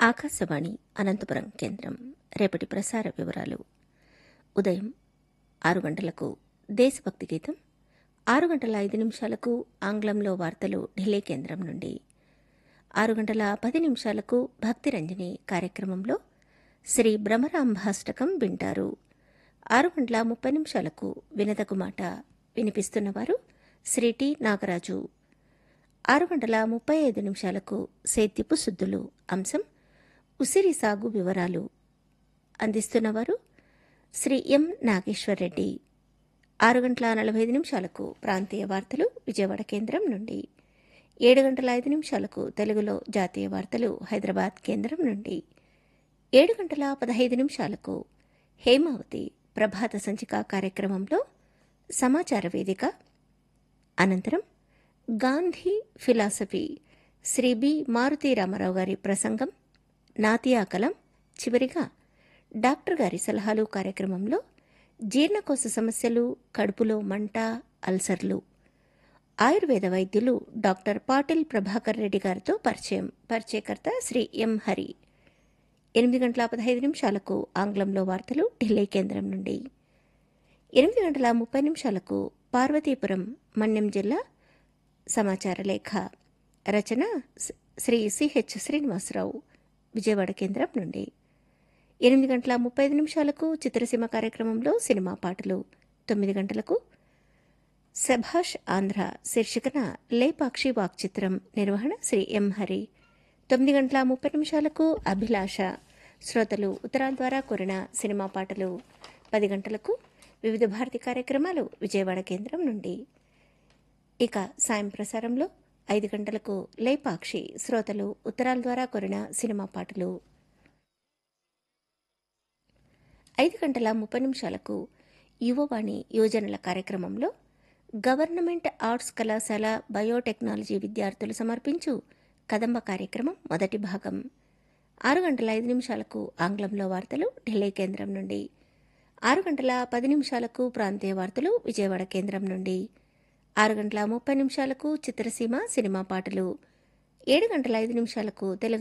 ఆకాశవాణి అనంతపురం కేంద్రం రేపటి ప్రసార వివరాలు ఉదయం ఆరు గంటలకు దేశభక్తి గీతం ఆరు గంటల ఐదు నిమిషాలకు ఆంగ్లంలో వార్తలు ఢిల్లీ కేంద్రం నుండి ఆరు గంటల పది నిమిషాలకు భక్తిరంజని కార్యక్రమంలో శ్రీ భ్రమరాంభాష్టకం వింటారు ఆరు గంటల ముప్పై నిమిషాలకు వినదకు మాట వినిపిస్తున్నవారు శ్రీ టి నాగరాజు ఆరు గంటల ముప్పై ఐదు నిమిషాలకు సేత్యపు శుద్ధులు అంశం ఉసిరి సాగు వివరాలు అందిస్తున్నవారు శ్రీ ఎం నాగేశ్వరరెడ్డి ఆరు గంటల నలభై ఐదు నిమిషాలకు ప్రాంతీయ వార్తలు విజయవాడ కేంద్రం నుండి ఏడు గంటల ఐదు నిమిషాలకు తెలుగులో జాతీయ వార్తలు హైదరాబాద్ కేంద్రం నుండి ఏడు గంటల పదహైదు నిమిషాలకు హేమావతి ప్రభాత సంచిక కార్యక్రమంలో సమాచార వేదిక అనంతరం గాంధీ ఫిలాసఫీ శ్రీ బి మారుతి రామారావు గారి ప్రసంగం నాతియాకలం చివరిగా డాక్టర్ గారి సలహాలు కార్యక్రమంలో జీర్ణకోశ సమస్యలు కడుపులో మంట అల్సర్లు ఆయుర్వేద వైద్యులు డాక్టర్ పాటిల్ ప్రభాకర్ రెడ్డి గారితో పరిచయం పరిచయకర్త శ్రీ ఎం హరి ఎనిమిది గంటల పదహైదు నిమిషాలకు ఆంగ్లంలో వార్తలు ఢిల్లీ కేంద్రం నుండి ఎనిమిది గంటల ముప్పై నిమిషాలకు పార్వతీపురం మన్యం జిల్లా సమాచార లేఖ రచన శ్రీ- శ్రీ సిహెచ్ శ్రీనివాసరావు విజయవాడ కేంద్రం నుండి ఎనిమిది గంటల ముప్పై ఐదు నిమిషాలకు చిత్రసీమ కార్యక్రమంలో సినిమా పాటలు తొమ్మిది గంటలకు సభాష్ ఆంధ్ర శీర్షికన లేపాక్షి వాక్ చిత్రం నిర్వహణ శ్రీ ఎం హరి తొమ్మిది గంటల ముప్పై నిమిషాలకు అభిలాష శ్రోతలు ఉత్తరాల ద్వారా కోరిన సినిమా పాటలు పది గంటలకు వివిధ భారతి కార్యక్రమాలు విజయవాడ కేంద్రం నుండి ఇక సాయం ప్రసారంలో ఐదు గంటలకు లేపాక్షి శ్రోతలు ఉత్తరాల ద్వారా కోరిన సినిమా పాటలు ఐదు గంటల ముప్పై నిమిషాలకు యువవాణి యోజనల కార్యక్రమంలో గవర్నమెంట్ ఆర్ట్స్ కళాశాల బయోటెక్నాలజీ విద్యార్థులు సమర్పించు కదంబ కార్యక్రమం మొదటి భాగం ఆరు గంటల ఐదు నిమిషాలకు ఆంగ్లంలో వార్తలు ఢిల్లీ కేంద్రం నుండి ఆరు గంటల పది నిమిషాలకు ప్రాంతీయ వార్తలు విజయవాడ కేంద్రం నుండి ఆరు గంటల ముప్పై నిమిషాలకు చిత్రసీమ సినిమా పాటలు ఏడు గంటల ఐదు నిమిషాలకు తెలుగు